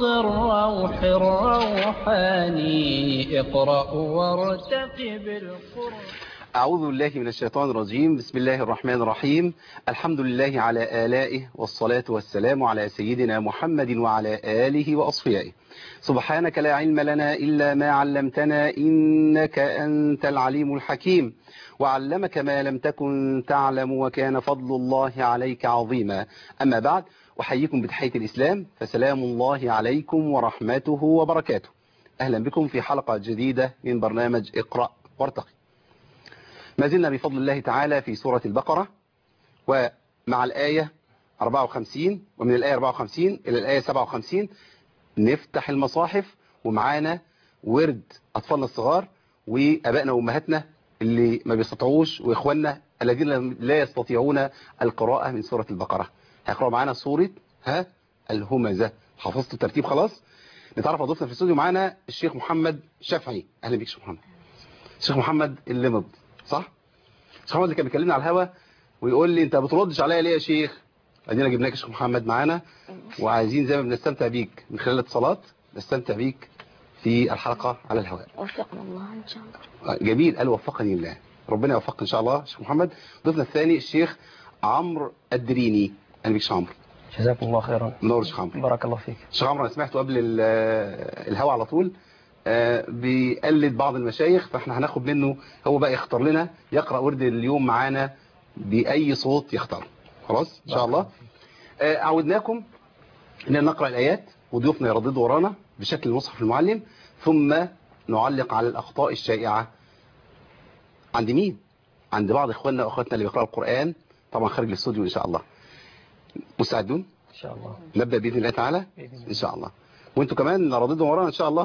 فيض الروح الروحاني اقرأ وارتقب القرآن أعوذ بالله من الشيطان الرجيم بسم الله الرحمن الرحيم الحمد لله على آلائه والصلاة والسلام على سيدنا محمد وعلى آله وأصفيائه سبحانك لا علم لنا إلا ما علمتنا إنك أنت العليم الحكيم وعلمك ما لم تكن تعلم وكان فضل الله عليك عظيما أما بعد أحييكم بتحية الإسلام فسلام الله عليكم ورحمته وبركاته أهلا بكم في حلقة جديدة من برنامج اقرأ وارتقي ما زلنا بفضل الله تعالى في سورة البقرة ومع الآية 54 ومن الآية 54 إلى الآية 57 نفتح المصاحف ومعانا ورد أطفالنا الصغار وأبائنا وأمهاتنا اللي ما بيستطيعوش وإخواننا الذين لا يستطيعون القراءة من سورة البقرة هيقرأوا معانا سورة ها الهمزة حفظتوا الترتيب خلاص نتعرف على ضيفنا في الاستوديو معانا الشيخ محمد شافعي أهلا بيك شيخ محمد الشيخ محمد اللمض صح الشيخ محمد اللي كان بيكلمنا على الهوا ويقول لي انت بتردش عليا ليه يا شيخ ادينا جبناك يا شيخ محمد معانا وعايزين زي ما بنستمتع بيك من خلال الاتصالات نستمتع بيك في الحلقة على الهواء وفقنا الله ان شاء الله جميل قال وفقني الله ربنا يوفقك ان شاء الله شيخ محمد ضيفنا الثاني الشيخ عمرو الدريني اهلا بيك يا شيخ عمرو جزاكم الله خيرا منور يا شيخ عمرو بارك الله فيك شيخ عمرو انا سمعته قبل ال- الهوا على طول آه، بيقلد بعض المشايخ فاحنا هناخد منه هو بقى يختار لنا يقرأ ورد اليوم معانا بأي صوت يختار خلاص ان شاء الله آه، عودناكم ان نقرأ الآيات وضيوفنا يرددوا ورانا بشكل المصحف المعلم ثم نعلق على الأخطاء الشائعة عند مين عند بعض اخواننا واخواتنا اللي بيقرأوا القرآن طبعا خارج الاستوديو ان شاء الله مستعدون ان شاء الله نبدأ بإذن الله تعالى بإذن الله. إن شاء الله وانتوا كمان رددوا ورانا إن شاء الله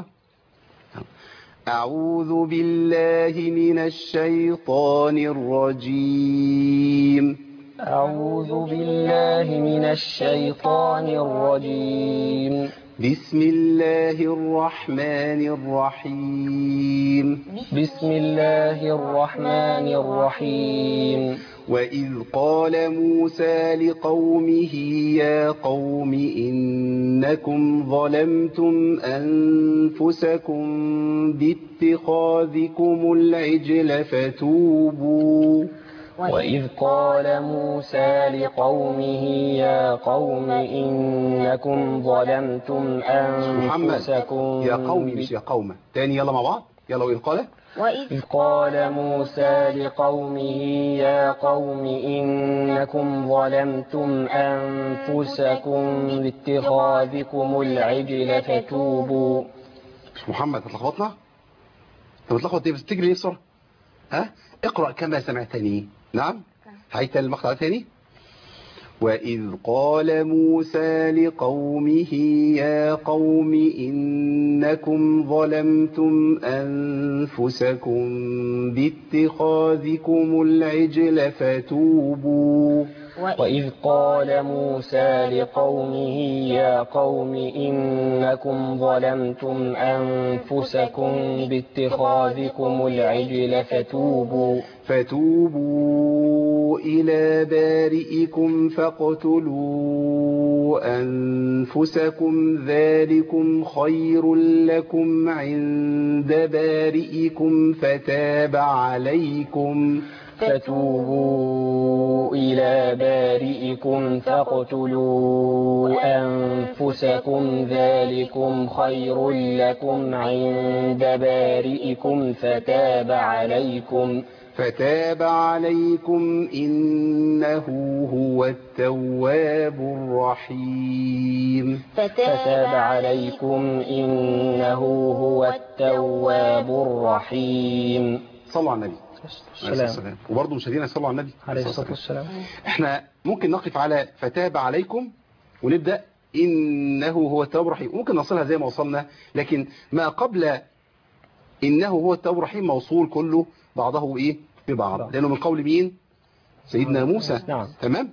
أعوذ بالله من الشيطان الرجيم أعوذ بالله من الشيطان الرجيم بسم الله الرحمن الرحيم بسم الله الرحمن الرحيم وإذ قال موسى لقومه يا قوم إنكم ظلمتم أنفسكم باتخاذكم العجل فتوبوا وإذ قال موسى لقومه يا قوم إنكم ظلمتم محمد أنفسكم يا قومي مش يا قومة تاني يلا مع بعض يلا وإذ قال وإذ إذ قال موسى لقومه يا قوم إنكم ظلمتم أنفسكم باتخاذكم العجل فتوبوا مش محمد هتلخبطنا انت بتلخبط ايه بس تجري ليه بسرعه ها اقرا كما سمعتني نعم هيت المقطع تاني وإذ قال موسى لقومه يا قوم إنكم ظلمتم أنفسكم باتخاذكم العجل فتوبوا وإذ قال موسى لقومه يا قوم إنكم ظلمتم أنفسكم باتخاذكم العجل فتوبوا فتوبوا إلى بارئكم فاقتلوا أنفسكم ذلكم خير لكم عند بارئكم فتاب عليكم فتوبوا إلى بارئكم فاقتلوا أنفسكم ذلكم خير لكم عند بارئكم فتاب عليكم فتاب عليكم إنه هو التواب الرحيم فتاب عليكم إنه هو التواب الرحيم صلوا على النبي عليه السلام السلام وبرضه مشاهدينا يصلوا على النبي عليه الصلاة والسلام احنا ممكن نقف على فتاب عليكم ونبدأ إنه هو التواب الرحيم ممكن نصلها زي ما وصلنا لكن ما قبل إنه هو التواب الرحيم موصول كله بعضه إيه ببعض لأنه من قول مين سيدنا موسى نعم. تمام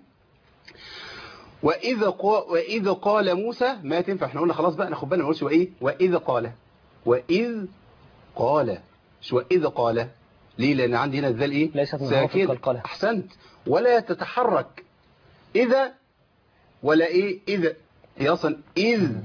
وإذا قا... وإذا قال موسى ما تنفع احنا قلنا خلاص بقى ناخد بالنا ما نقولش وإيه وإذا قال وإذ قال مش وإذا قال ليه لأن عندي هنا الذال إيه ليست من حروف ساكن القلقلة. أحسنت ولا تتحرك إذا ولا إيه إذا هي أصلا إذ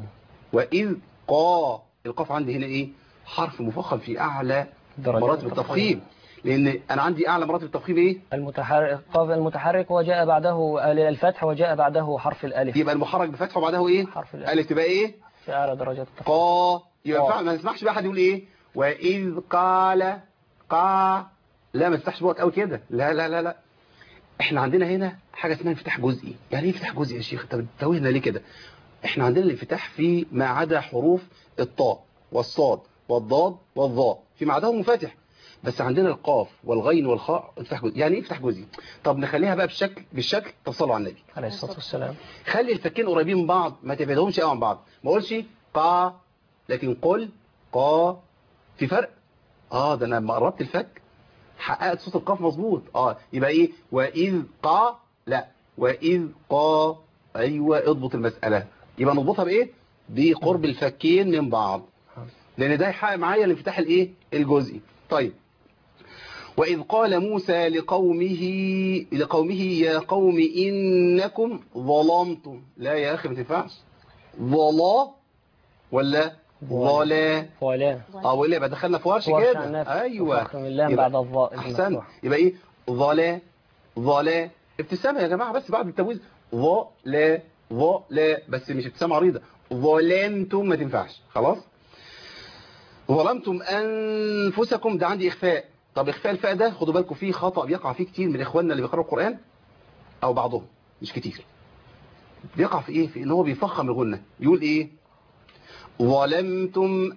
وإذ قا القاف عندي هنا إيه حرف مفخم في أعلى درجة مراتب التفخيم لأن أنا عندي أعلى مراتب التفخيم إيه المتحرك قاف المتحرك وجاء بعده الفتح وجاء بعده حرف الألف يبقى المحرك بفتح وبعده إيه حرف الألف ألف تبقى إيه في أعلى درجات التفخيم قا يبقى قا. فعلا ما نسمحش بقى حد يقول ايه واذ قال قا لا ما تفتحش بقى قوي كده لا لا لا لا احنا عندنا هنا حاجه اسمها انفتاح جزئي يعني ايه انفتاح جزئي يا شيخ انت بتتوهنا ليه كده احنا عندنا الانفتاح في ما عدا حروف الطاء والصاد والضاد والظاء فيما عداهم منفتح بس عندنا القاف والغين والخاء انفتاح جزئي يعني ايه انفتاح جزئي طب نخليها بقى بالشكل بالشكل تصلوا على النبي عليه الصلاة والسلام خلي الفكين قريبين من بعض ما تبعدهمش قوي عن بعض ما اقولش قا لكن قل قا في فرق اه ده انا لما قربت الفك حققت صوت القاف مظبوط اه يبقى ايه واذ قا لا واذ قا ايوه اضبط المساله يبقى نضبطها بايه بقرب الفكين من بعض لان ده هيحقق معايا الانفتاح الايه الجزئي طيب وإذ قال موسى لقومه لقومه يا قوم إنكم ظلمتم لا يا أخي ما تنفعش ظلا ولا ظلا ولا اه ولا يبقى دخلنا في ورش ورش عن كده نفس ايوه وفخم اللام يبقى- بعد الظاء احسن المفتوح. يبقى ايه ظلا ظلا ابتسامه يا جماعه بس بعد التبويز ظلا ظلا بس مش ابتسامه عريضه ظلمتم ما تنفعش خلاص ظلمتم انفسكم ده عندي اخفاء طب اخفاء الفاء ده خدوا بالكم فيه خطا بيقع فيه كتير من اخواننا اللي بيقراوا القران او بعضهم مش كتير بيقع في ايه في ان هو بيفخم الغنه يقول ايه ظلمتم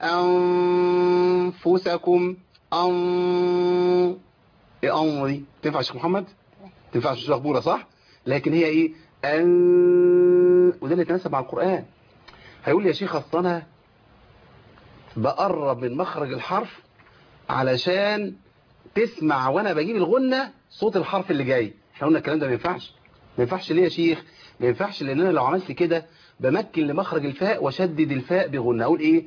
أنفسكم أن إيه أن دي تنفع يا شيخ محمد تنفع يا شيخ غبورة صح لكن هي إيه أن وده اللي يتناسب مع القرآن هيقول لي يا شيخ أصل أنا بقرب من مخرج الحرف علشان تسمع وأنا بجيب الغنة صوت الحرف اللي جاي احنا قلنا الكلام ده ما ينفعش ما ينفعش ليه يا شيخ ما ينفعش لان انا لو عملت كده بمكن لمخرج الفاء وشدد الفاء بغنة اقول ايه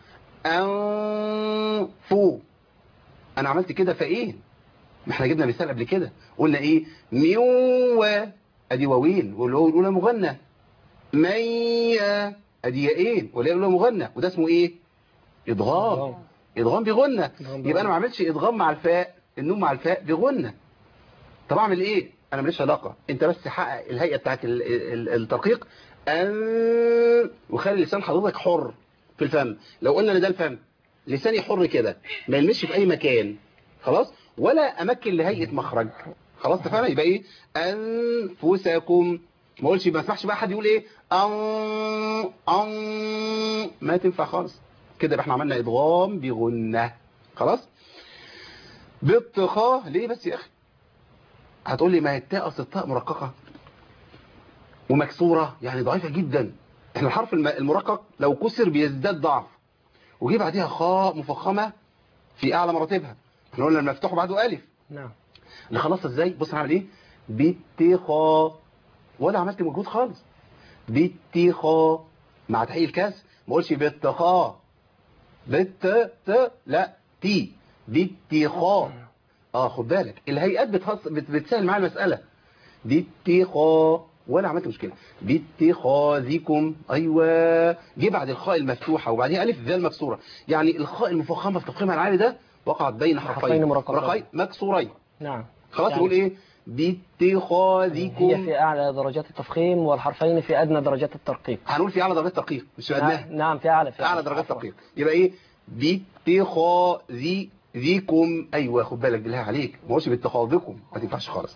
انفو انا عملت كده فايه ما احنا جبنا مثال قبل كده قلنا ايه ميو ادي واوين والواو الاولى مغنى ميا ادي ياءين والياء الاولى مغنى وده اسمه ايه ادغام ادغام بغنى إدغام يبقى انا ما عملتش ادغام مع الفاء النون مع الفاء بغنى طب اعمل ايه انا ماليش علاقه انت بس حقق الهيئه بتاعت ال- ال- الترقيق أن وخلي لسان حضرتك حر في الفم لو قلنا ان ده الفم لساني حر كده ما يلمسش في اي مكان خلاص ولا امكن لهيئه مخرج خلاص اتفقنا يبقى ايه انفسكم ما اقولش ما اسمحش بقى حد يقول ايه ان ان ما تنفع خالص كده يبقى احنا عملنا ادغام بغنه خلاص بالطخاء ليه بس يا اخي هتقول لي ما هي التاء اصل التاء مرققه ومكسوره يعني ضعيفه جدا احنا الحرف الم- المرقق لو كسر بيزداد ضعف وجي بعديها خاء مفخمه في اعلى مراتبها احنا قلنا المفتوح بعده الف نعم نخلصها ازاي بص هعمل ايه باتخاء ولا عملت مجهود خالص باتخاء مع تحقيق الكاس ما اقولش باتخاء بت ت لا تي باتخاء اه خد بالك الهيئات بتهص... بت... بتسهل معايا المساله باتخاء ولا عملت مشكله باتخاذكم ايوه جه بعد الخاء المفتوحه وبعديها الف ذال مكسوره يعني الخاء المفخمه في تفخيمها العالي ده وقعت بين حرفين حرفين مرققين. رقي مكسورين نعم خلاص يعني يقول ايه باتخاذكم هي في أعلى درجات التفخيم والحرفين في أدنى درجات الترقيق هنقول في اعلى درجات ترقيق مش في ادناها نعم, نعم في أعلى في اعلى درجات عفواً. ترقيق يبقى ايه باتخاذي ذيكم ايوه خد بالك بالله عليك ما هوش باتخاذكم ما تنفعش خالص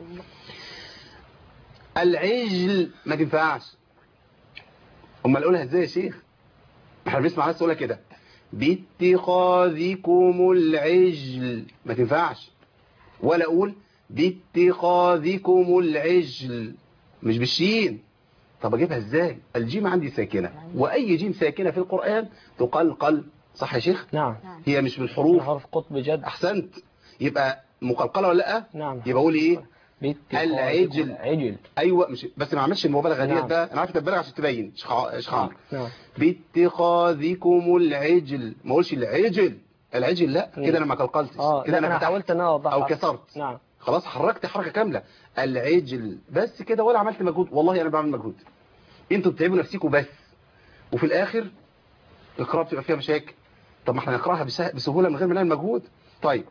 العجل ما تنفعش امال اقولها ازاي يا شيخ احنا بنسمع ناس تقولها كده باتخاذكم العجل ما تنفعش ولا اقول باتخاذكم العجل مش بالشين طب اجيبها ازاي الجيم عندي ساكنة واي جيم ساكنة في القرآن تقلقل صح يا شيخ نعم هي مش بالحروف حرف قطب جد احسنت يبقى مقلقلة ولا لا نعم يبقى اقول ايه باتخاذكم العجل. عجل ايوه مش بس ما عملش المبالغه ديت نعم. بقى انا عارف تبالغ عشان تبين شيخ ع- شيخ عمرو نعم باتخاذكم العجل ما اقولش العجل العجل لا كده انا ما قلقلتش اه كده لا انا انا فتحت حاولت ان انا اوضحها او كسرت نعم خلاص حركت حركه كامله العجل بس كده ولا عملت مجهود والله انا بعمل مجهود انتوا بتتعبوا نفسكم بس وفي الاخر القراءة بتبقى فيها مشاكل طب ما احنا نقراها بسه- بسهولة من غير ما نعمل مجهود طيب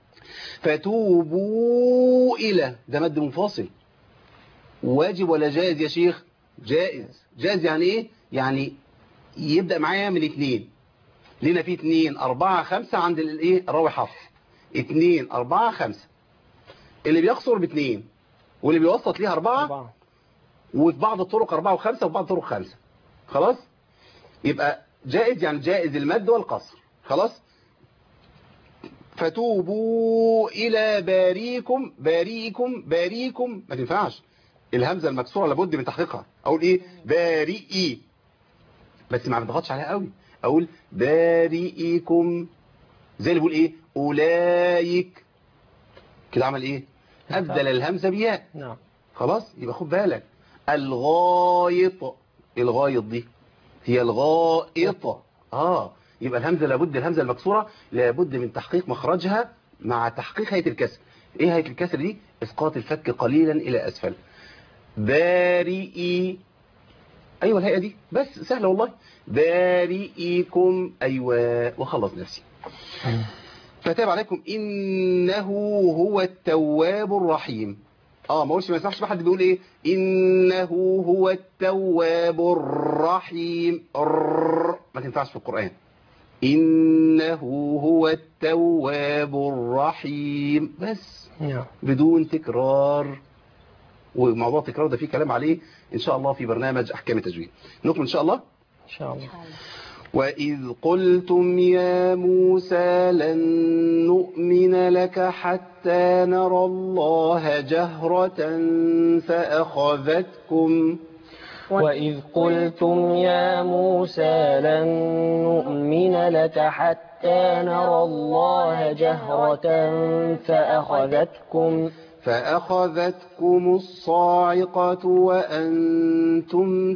فتوبوا إلى ده مد منفصل واجب ولا جائز يا شيخ جائز جائز يعني ايه يعني يبدأ معايا من اتنين لنا في اتنين اربعة خمسة عند الايه الراوي حفص اتنين اربعة خمسة اللي بيقصر باتنين واللي بيوسط ليها اربعة أربعة وفي بعض الطرق اربعة وخمسة وفي بعض الطرق خمسة خلاص يبقى جائز يعني جائز المد والقصر خلاص فتوبوا إلى باريكم باريكم باريكم ما تنفعش الهمزة المكسورة لابد من تحقيقها أقول إيه بارئي بس ما بضغطش عليها قوي أقول بارئيكم زي اللي بيقول إيه أولئك كده عمل إيه أبدل الهمزة بياء نعم خلاص يبقى خد بالك الغايط الغايط دي هي الغائطة اه يبقى الهمزة لابد الهمزة المكسورة لابد من تحقيق مخرجها مع تحقيق هيئة الكسر ايه هيئة الكسر دي اسقاط الفك قليلا الى اسفل بارئي ايوه الهيئة دي بس سهلة والله بارئيكم ايوه وخلص نفسي فتاب عليكم انه هو التواب الرحيم اه ما قولش ما يسمعش بقى حد بيقول ايه انه هو التواب الرحيم الر ما تنفعش في القرآن انه هو التواب الرحيم بس نعم بدون تكرار وموضوع التكرار ده فيه كلام عليه ان شاء الله في برنامج احكام التجويد نكمل ان شاء الله إن شاء الله وإذ قلتم يا موسى لن نؤمن لك حتى نرى الله جهرة فأخذتكم وإذ قلتم يا موسى لن نؤمن لك حتى نرى الله جهرة فأخذتكم فأخذتكم الصاعقة وأنتم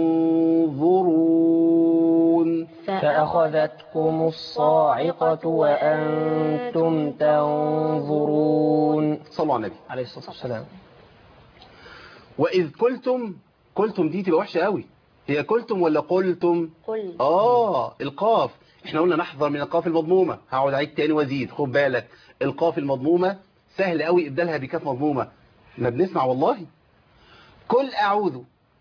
تنظرون فأخذتكم الصاعقة وأنتم تنظرون صلوا على النبي عليه الصلاة والسلام وإذ قلتم قلتم دي تبقى وحشة قوي هي قلتم ولا قلتم قل آه القاف احنا قلنا نحذر من القاف المضمومة هقعد عليك تاني وازيد خد بالك القاف المضمومة سهل قوي ابدالها بكاف مضمومة ما بنسمع والله كل أعوذ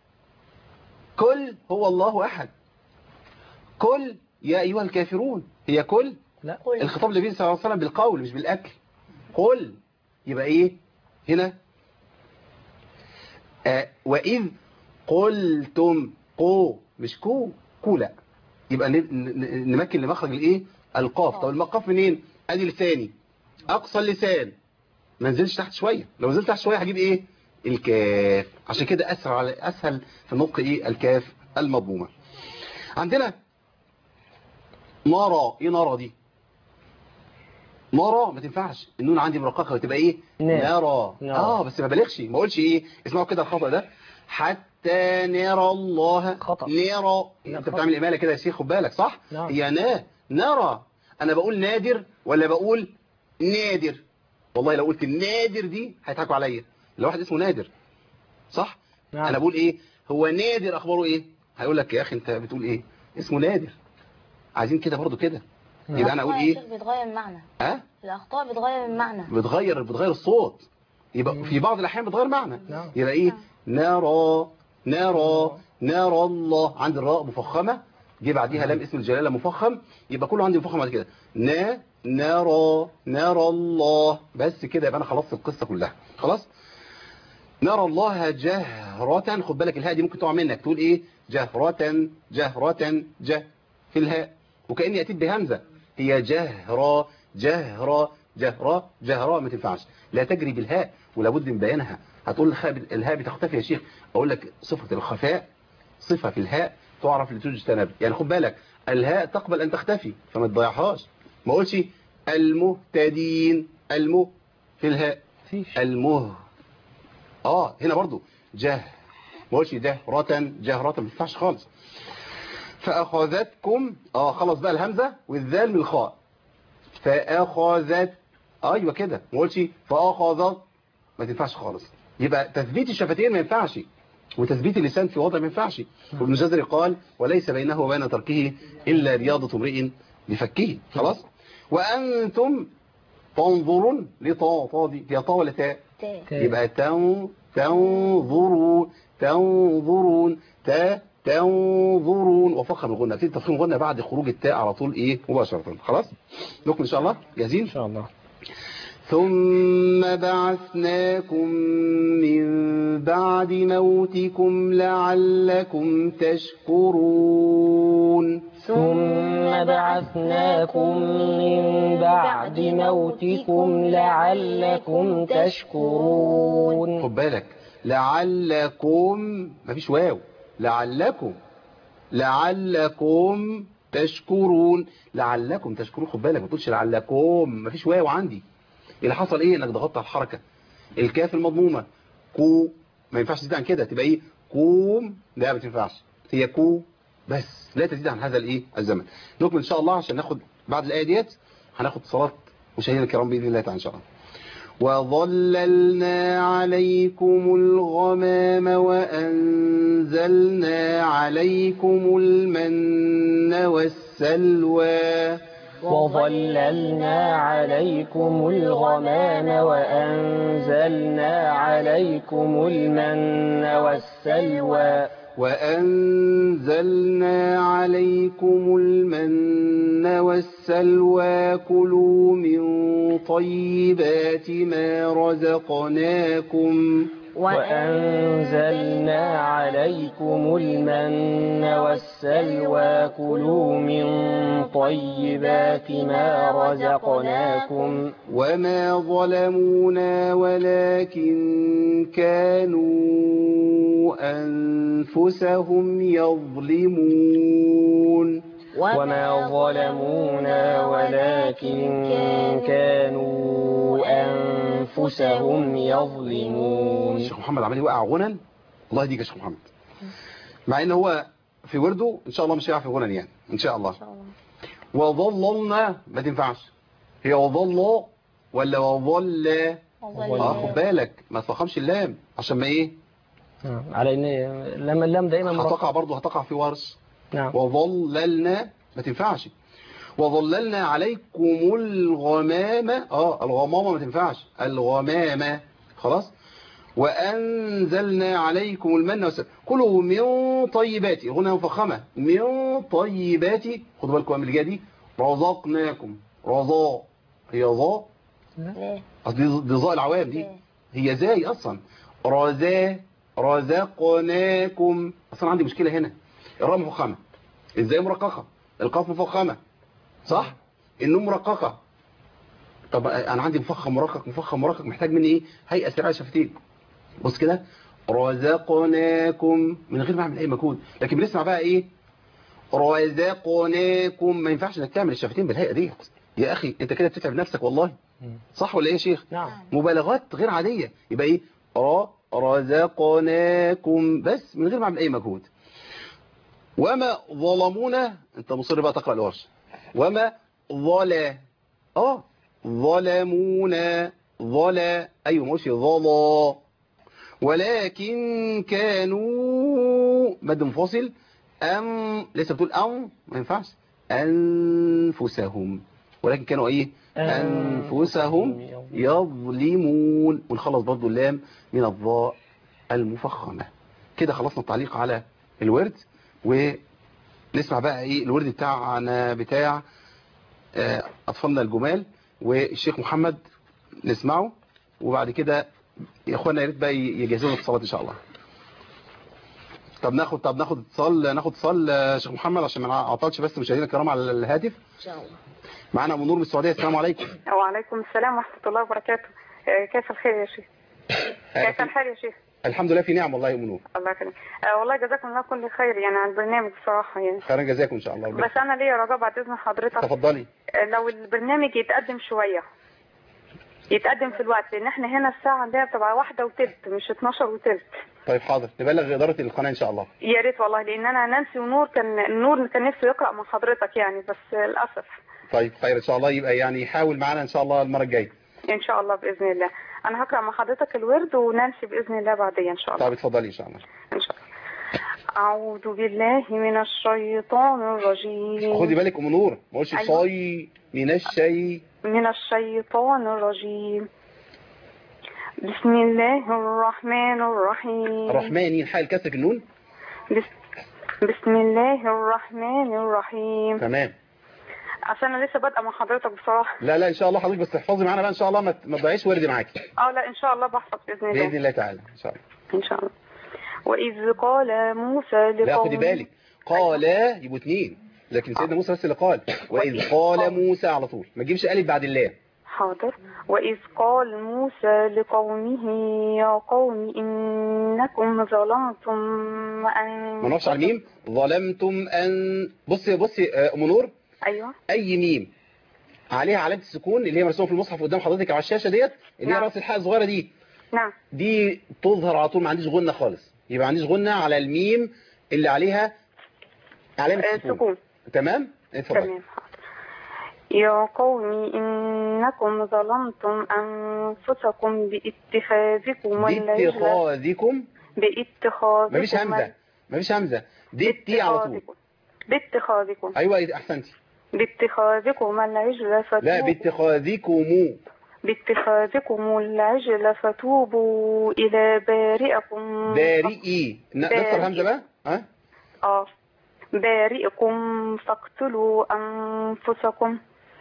كل هو الله أحد كل يا أيها الكافرون هي كل لا قل الخطاب للنبي صلى الله عليه وسلم بالقول مش بالأكل قل يبقى إيه هنا آه وإذ قلتم قو مش كو كو لا يبقى ن- ن- نمكن لمخرج الايه القاف طب المقاف منين ادي لساني اقصى اللسان ما نزلش تحت شويه لو نزلت تحت شويه هجيب ايه الكاف عشان كده اسهل على اسهل في النطق ايه الكاف المضمومه عندنا نرى ايه نرى دي نرى ما تنفعش النون عندي مرققه وتبقى ايه نعم. نرى نرى. اه بس ما بلغش ما اقولش ايه اسمعوا كده الخطا ده حتى نرى الله خطأ. نرى لا، انت خطأ. بتعمل اماله كده يا شيخ خد بالك صح نعم. هي نا نرى انا بقول نادر ولا بقول نادر والله لو قلت النادر دي هيضحكوا عليا لو واحد اسمه نادر صح نعم. انا بقول ايه هو نادر اخباره ايه هيقول لك يا اخي انت بتقول ايه اسمه نادر عايزين كده برضو كده يبقى انا اقول الأخطاء يا ايه شيخ بتغير المعنى ها الأخطاء بتغير المعنى بتغير بتغير الصوت يبقى في بعض الاحيان بتغير معنى نعم. يبقى ايه نرى نرى نرى الله عند الراء مفخمه جه بعديها لام اسم الجلاله مفخم يبقى كله عندي مفخم بعد كده نا نرى نرى الله بس كده يبقى انا خلصت القصه كلها خلاص نرى الله جهرة خد بالك الهاء دي ممكن تقع منك تقول ايه جهرة جهرة جه في الهاء وكأني أتيت بهمزة هي جهرة جهرة جهرة جهرة ما تنفعش لا تجري بالهاء ولابد من بيانها هتقول الخاء الهاء بتختفي يا شيخ أقول لك صفة الخفاء صفة في الهاء تعرف لتجتنب يعني خد بالك الهاء تقبل أن تختفي فما تضيعهاش ما أقولش المهتدين المه في الهاء فيش المه اه هنا برضو جه ما قلتش جهرة جهرة ما ينفعش خالص فأخذتكم اه خلص بقى الهمزة والذال من الخاء فأخذت ايوه كده ما قلتش فأخذت ما تنفعش خالص يبقى تثبيت الشفتين ما ينفعش وتثبيت اللسان في وضع ما ينفعش وابن جزري قال وليس بينه وبين تركه إلا رياضة امرئ بفكه خلاص وأنتم تنظرون لطا طا دي فيها طا ولا تاء تاء يبقى تن تنظرون تنظرون تا تنظرون وفخم الغنى في تفخيم الغنى بعد خروج التاء على طول ايه مباشرة خلاص نكمل ان شاء الله جاهزين إن شاء الله ثم بعثناكم من بعد موتكم لعلكم تشكرون ثم بعثناكم من بعد موتكم لعلكم تشكرون خد بالك لعلكم مفيش واو لعلكم لعلكم تشكرون لعلكم تشكرون خد بالك ما تقولش لعلكم مفيش واو عندي اللي حصل ايه انك ضغطت على الحركه الكاف المضمومه كو ما ينفعش تزيد عن كده تبقى ايه كوم لا ما تنفعش هي كو بس لا تزيد عن هذا الايه الزمن نكمل ان شاء الله عشان ناخد بعد الايه ديت هناخد صلاه مشاهدينا الكرام باذن الله تعالى ان شاء الله وظللنا عليكم الغمام وأنزلنا عليكم المن والسلوى وظللنا عليكم الغمام وأنزلنا عليكم المن والسلوى وأنزلنا عليكم المن والسلوى كلوا من طيبات ما رزقناكم وأنزلنا عليكم المن والسلوى كلوا من طيبات ما رزقناكم وما ظلمونا ولكن كانوا أنفسهم يظلمون وما ظلمونا ولكن كانوا أنفسهم يظلمون الشيخ محمد عمال يوقع غنى الله يهديك يا شيخ محمد مع ان هو في ورده ان شاء الله مش هيقع في غنى يعني ان شاء الله وظللنا ما تنفعش هي وظل ولا وظل اه خد بالك ما تفخمش اللام عشان ما ايه نعم، على ان لما اللام دائما مرققة. هتقع برضه هتقع في ورش نعم وظللنا ما تنفعش وظللنا عليكم الغمامة اه الغمامة ما تنفعش الغمامة خلاص وأنزلنا عليكم المن والسلوى كلوا من طيبات هنا مفخمة من طيبات خدوا بالكم من الجاية دي رزقناكم رضاء هي ضاء لا أصل دي دي ضاء العوام دي هي زي أصلا رزا رزقناكم أصلا عندي مشكلة هنا الراء مفخمة ازاي مرققة القاف مفخمة صح النون مرققة طب انا عندي مفخم مرقق مفخم مرقق محتاج مني ايه هيئة سريعة شفتين بص كده رزقناكم من غير ما اعمل اي مجهود لكن بنسمع بقى ايه رزقناكم ما ينفعش انك تعمل الشفتين بالهيئة ديت يا اخي انت كده بتتعب نفسك والله صح ولا ايه يا شيخ نعم مبالغات غير عادية يبقى ايه را رزقناكم بس من غير ما اعمل اي مجهود وما ظلمونا انت مصر بقى تقرأ الورش وما ظلا اه ظلمونا ظلا ايوه ماشي ظلا ولكن كانوا مد منفصل ام لسه بتقول ام ما ينفعش انفسهم ولكن كانوا ايه انفسهم يظلمون ونخلص برضو اللام من الضاء المفخمة كده خلصنا التعليق على الورد ونسمع بقى ايه الورد بتاعنا بتاع آه، اطفالنا الجمال والشيخ محمد نسمعه وبعد كده يا اخوانا يا ريت بقى يجهزوا لنا الصلاه ان شاء الله طب ناخد طب ناخد اتصال ناخد اتصال آه، شيخ محمد عشان ما نعطلش بس مشاهدينا الكرام على الهاتف ان شاء الله معانا ام نور من السعوديه السلام عليكم وعليكم السلام ورحمة الله وبركاته آه، كيف الخير يا شيخ كيف الحال يا شيخ الحمد لله في نعم والله يا ام نور الله يكرمك آه، والله جزاكم الله كل خير يعني على البرنامج بصراحة يعني خيرا جزاكم ان شاء الله ربنا بس أنا ليا رجاء بعد إذن حضرتك تفضلي آه، لو البرنامج يتقدم شوية يتقدم في الوقت لأن احنا هنا الساعة عندنا بتبقى واحدة وتلت مش 12 وتلت طيب حاضر نبلغ اداره القناه ان شاء الله يا ريت والله لأن أنا نانسي ونور كان نور كان نفسه يقرأ مع حضرتك يعني بس للأسف طيب خير ان شاء الله يبقى يعني يحاول معانا ان شاء الله المره الجايه ان شاء الله باذن الله انا هقرا مع حضرتك الورد وننسي باذن الله بعدين ان شاء الله طب اتفضلي ان شاء الله ان شاء الله اعوذ بالله من الشيطان الرجيم خدي بالك ام نور ما قولش أيوة. صاي من الشيء من الشيطان الرجيم بسم الله الرحمن الرحيم الرحمن الحاء الكسر النون بس بسم الله الرحمن الرحيم تمام عشان انا لسه بادئه مع حضرتك بصراحه لا لا ان شاء الله حضرتك بس احفظي معانا بقى ان شاء الله ما ت- ما تضيعيش ورد معاكي اه لا ان شاء الله بحفظ باذن الله باذن الله تعالى ان شاء الله ان شاء الله واذ قال موسى لقومه لا خدي بالك قال يبقوا اثنين لكن سيدنا موسى بس اللي قال واذ قال موسى على طول ما تجيبش الف بعد اللام حاضر وإذ قال موسى لقومه يا قوم إنكم ظلمتم ما نقفش على أن الميم ظلمتم ان بصي بصي آه، ام نور أيوه اي ميم عليها علامه السكون اللي هي مرسومه في المصحف قدام حضرتك على الشاشه ديت اللي هي نعم. راس الحاء الصغيره دي نعم دي تظهر على طول ما عنديش غنه خالص يبقى ما عنديش غنه على الميم اللي عليها علامه آه، السكون سكون تمام اتفضل تمام حاضر. يا قوم إنكم ظلمتم أنفسكم باتخاذكم العجل باتخاذكم باتخاذكم مفيش همزه مفيش همزه دي التي على طول باتخاذكم باتخاذكم ايوه احسنتي باتخاذكم العجل لا فتوبوا باتخاذكم باتخاذكم العجل فتوبوا إلى بارئكم بارئي ن- نكسر همزه بقى ها آه بارئكم فاقتلوا أنفسكم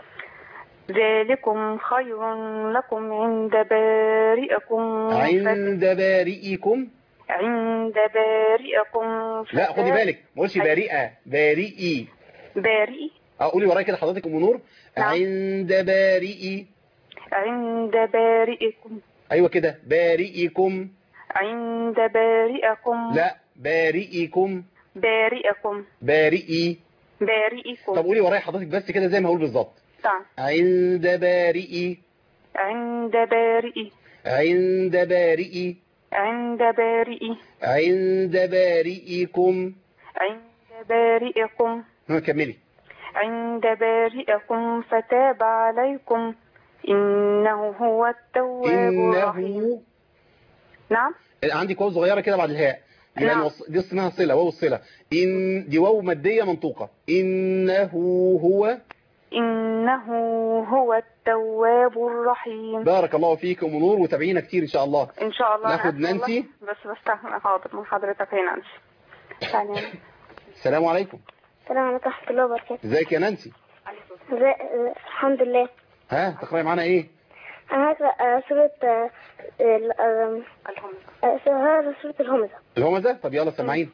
ذلكم خير لكم عند بارئكم عند بارئكم فت- عند بارئكم لا فت- خدي بالك ما قولش بارئه بارئي بارئي اه قولي ورايا كده حضرتك ام نور نعم. عند بارئي عند بارئكم ايوه كده بارئكم عند بارئكم لا بارئكم بارئكم بارئي بارئكم طب قولي ورايا حضرتك بس كده زي ما هقول بالظبط طبعا عند بارئي عند بارئي عند بارئي عند بارئي عند بارئكم عند بارئكم ها كملي عند بارئكم فتاب عليكم إنه هو التواب الرحيم انه نعم عندي واو صغيره كده بعد الهاء دي نعم. لأن وص- دي اسمها صله واو الصله ان دي واو ماديه منطوقه انه هو إنه هو التواب الرحيم بارك الله فيك ام نور وتابعينا كتير ان شاء الله إن شاء الله ناخد أنا آسفة نانسي؟ والله، بس بستحمل حاضر من حضرتك هي نانسي ثانية السلام عليكم السلام عليكم ورحمة الله وبركاته ازيك يا نانسي ازي- آه، الحمد لله ها تقراي معانا ايه أنا هقرأ آه، سورة آه، ال- آه، آه، سورة سورة الهمزة الهمزه طب يلا سمعين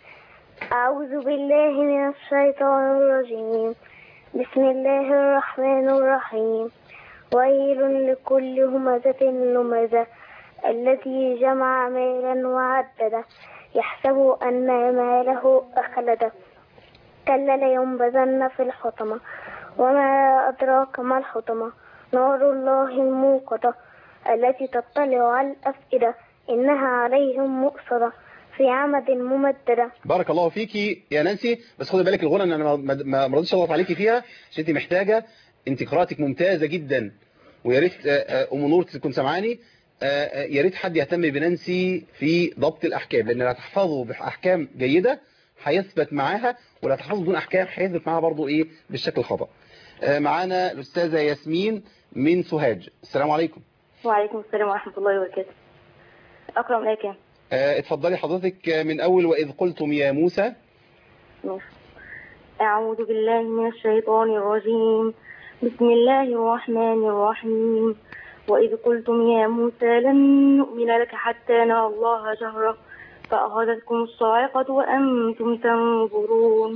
أعوذ بالله من الشيطان الرجيم بسم الله الرحمن الرحيم ويل لكل همزة لمزة الذي جمع مالا وعدده يحسب أن ماله أخلده كلا لينبذن في الحطمة وما أدراك ما الحطمة نار الله الموقدة التي تطلع على الأفئدة إنها عليهم مؤصدة في عمد ممددة بارك الله فيكي يا نانسي بس خدي بالك الغنى ان انا ما- ما ما- ما رضيتش اضغط عليكي فيها عشان انت محتاجه انت قراءتك ممتازه جدا ويا ريت آه، آه، ام نور تكون سامعاني آه، آه، يا ريت حد يهتم بنانسي في ضبط الاحكام لان لا تحفظوا باحكام جيده هيثبت معاها ولا تحفظوا بدون احكام هيثبت معاها برضو ايه بالشكل الخطا آه، معانا الاستاذه ياسمين من سوهاج السلام عليكم وعليكم السلام ورحمة الله وبركاته أقرأ من آية كام؟ آه، اتفضلي حضرتك آه، من اول واذ قلتم يا موسى ماشي. أعوذ بالله من الشيطان الرجيم بسم الله الرحمن الرحيم وإذ قلتم يا موسى لن نؤمن لك حتى نرى الله جهرة فأخذتكم الصاعقة وأنتم تنظرون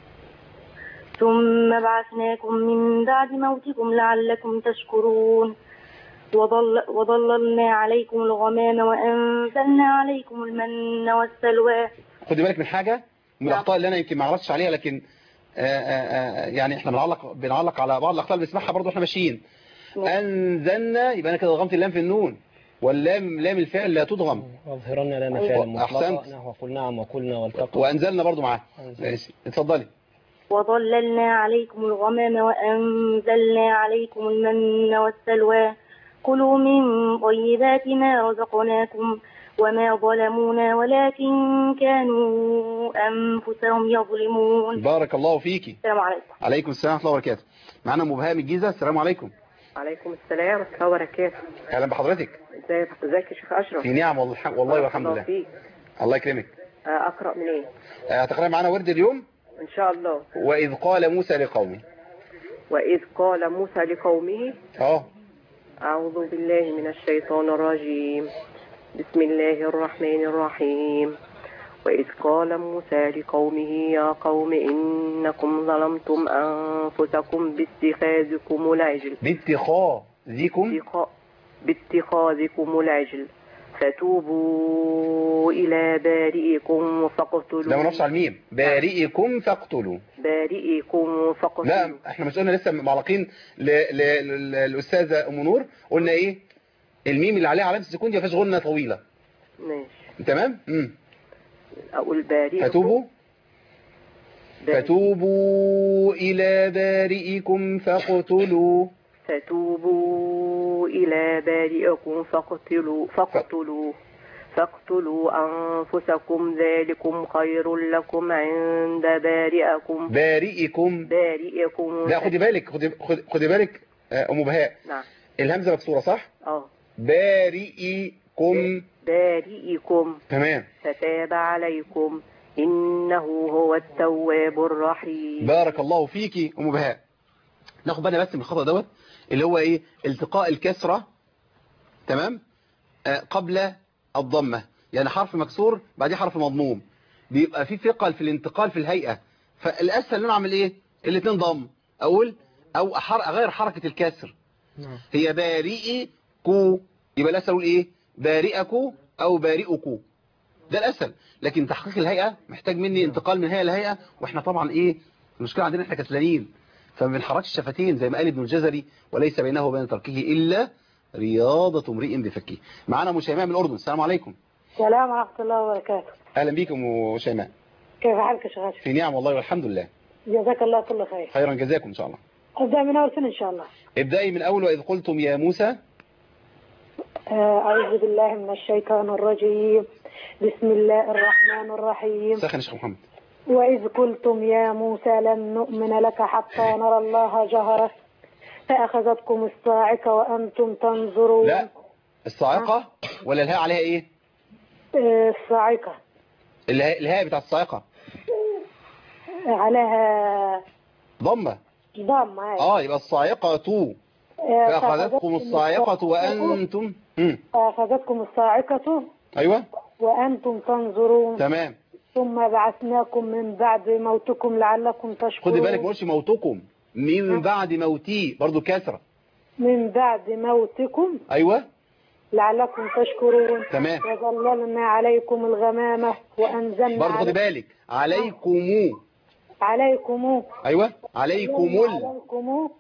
ثم بعثناكم من بعد موتكم لعلكم تشكرون وضل وظللنا عليكم الغمام وأنزلنا عليكم المن والسلوى خدي بالك من حاجة من نعم. الأخطاء اللي أنا يمكن ما عرفتش عليها لكن آآ آآ يعني احنا بنعلق بنعلق على بعض الأخطاء اللي بنسمعها برضه احنا ماشيين نعم. أنزلنا يبقى أنا كده ضغمت اللام في النون واللام لام الفعل لا تضغم واظهرن لام أيوة. فعل أحسنت. مطلقة نحو قل نعم وقلنا والتقوا وأنزلنا برضه معاه أنزلنا. ماشي اتفضلي وظللنا عليكم الغمام وأنزلنا عليكم المن والسلوى كلوا من طيبات ما رزقناكم وما ظلمونا ولكن كانوا أنفسهم يظلمون بارك الله فيكي السلام عليكم عليكم السلام ورحمة الله وبركاته معانا أم بهاء من الجيزة السلام عليكم عليكم السلام ورحمة الله وبركاته أهلا بحضرتك ازيك ازيك يا شيخ أشرف في نعم والله والله والحمد الله لله فيك الله يكرمك آه، أقرأ من إيه آه، هتقرأي معانا ورد اليوم إن شاء الله وإذ قال موسى لقومه وإذ قال موسى لقومه اه أعوذ بالله من الشيطان الرجيم بسم الله الرحمن الرحيم وإذ قال موسى لقومه يا قوم إنكم ظلمتم أنفسكم باتخاذكم العجل باتخاذكم باتخا- باتخاذكم العجل فتوبوا إلى بارئكم فاقتلوا لا ما نقص على الميم بارئكم فاقتلوا بارئكم فاقتلوا لا احنا مش قلنا لسه معلقين ل- ل- ل- للأستاذة أم نور قلنا إيه الميم اللي عليها علامة السكون دي ما فيهاش غنة طويلة ماشي تمام امم أقول بارئكم فتوبوا بارئ- فتوبوا إلى بارئكم فاقتلوا فتوبوا إلى بارئكم فاقتلوا فاقتلوا فاقتلوا أنفسكم ذلكم خير لكم عند بارئكم بارئكم بارئكم لا خدي بالك خدي خدي- خدي بالك آه، أم بهاء نعم الهمزة مكسورة صح اه بارئكم بارئكم تمام فتاب عليكم إنه هو التواب الرحيم بارك الله فيكي أم بهاء ناخد بالنا بس من الخطأ دوت اللي هو ايه التقاء الكسرة تمام آه قبل الضمة يعني حرف مكسور بعديه حرف مضموم بيبقى في ثقل في الانتقال في الهيئة فالأسهل ان انا اعمل ايه الاثنين ضم اقول او أحر... اغير حركة الكسر هي بارئي كو يبقى الاسهل اقول ايه بارئكو او بارئكو ده الاسهل لكن تحقيق الهيئة محتاج مني انتقال من هيئة لهيئة واحنا طبعا ايه المشكلة عندنا احنا كسلانين فما بنحركش الشفتين زي ما قال ابن الجزري وليس بينه وبين تركه إلا رياضة امرئ بفكه معانا أم شيماء من الأردن السلام عليكم السلام ورحمة الله وبركاته أهلا بكم أم شيماء كيف حالك يا شيخ في نعم والله والحمد لله جزاك الله كل خير خيرا جزاكم إن شاء الله أبدأ من أول سنة إن شاء الله ابدأي من أول وإذ قلتم يا موسى آه، أعوذ بالله من الشيطان الرجيم بسم الله الرحمن الرحيم سخن يا شيخ محمد وإذ قلتم يا موسى لن نؤمن لك حتى نرى الله جهرة فأخذتكم الصاعقة وأنتم تنظرون لا الصاعقة ولا الهاء عليها إيه آه، الصاعقة الهاء, الهاء بتاع الصاعقة عليها ضمة ضم هاي. آه يبقى الصاعقة تو آه، فأخذتكم الصاعقة وأنتم مم. فأخذتكم الصاعقة أيوة وأنتم تنظرون تمام ثم بعثناكم من بعد موتكم لعلكم تشكرون خدي بالك ما قلتش موتكم من بعد موتي برضو كسرة من بعد موتكم أيوة لعلكم تشكرون تمام. وظللنا عليكم الغمامة وأنزلنا برضو خدي علي- بالك عليكم عليكم أيوة عليكم ال عليكم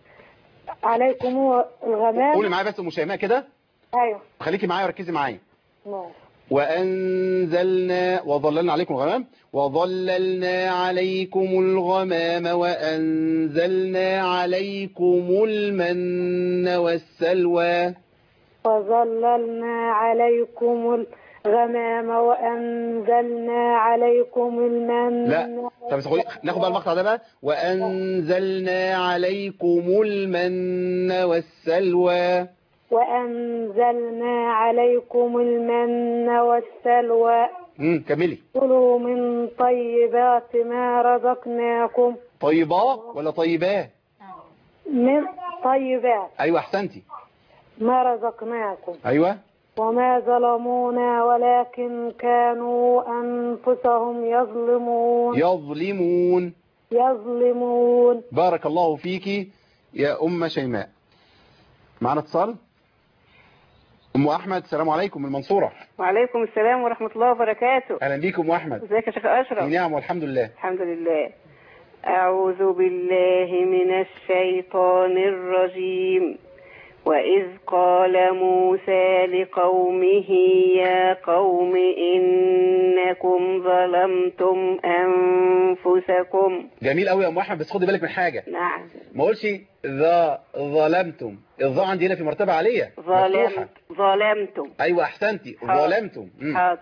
عليكم الغمام قولي معايا بس أم شيماء كده أيوه خليكي معايا وركزي معايا نعم. وأنزلنا وظللنا عليكم الغمام وظللنا عليكم الغمام وأنزلنا عليكم المن والسلوى وظللنا عليكم الغمام وأنزلنا عليكم المن لا طب بس خدي- ناخد بقى المقطع ده بقى وأنزلنا عليكم المن والسلوى وأنزلنا عليكم المن والسلوى امم كملي كلوا من طيبات ما رزقناكم طيبات ولا طيبات من طيبات ايوه احسنتي ما رزقناكم ايوه وما ظلمونا ولكن كانوا أنفسهم يظلمون يظلمون يظلمون بارك الله فيكي يا ام شيماء معنا اتصال ام احمد السلام عليكم من المنصوره وعليكم السلام ورحمة الله وبركاته اهلا بيكم ام احمد ازيك يا شيخ أشرف نعم والحمد لله الحمد لله أعوذ بالله من الشيطان الرجيم وإذ قال موسى لقومه يا قوم إنكم ظلمتم أنفسكم جميل قوي يا ام احمد بس خدي بالك من حاجه نعم ما اقولش ذا ظلمتم الظاء عندي هنا في مرتبه عاليه مفتوحة. ظلمت ظلمتم ايوه احسنتي حاضر. ظلمتم مم. حاضر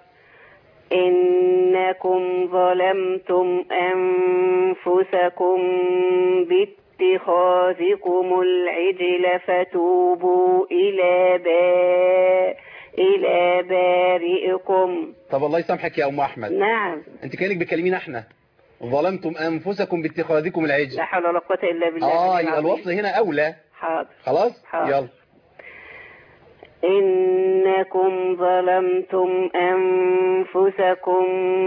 إنكم ظلمتم أنفسكم باتخاذكم العجل فتوبوا إلى با إلى بارئكم طب الله يسامحك يا ام احمد نعم انت كانك بتكلمينا احنا ظلمتم انفسكم باتخاذكم العجل لا حول ولا قوة إلا بالله اه العلي يبقى العظيم. الوصل هنا اولى حاضر خلاص حاضر. يلا إنكم ظلمتم أنفسكم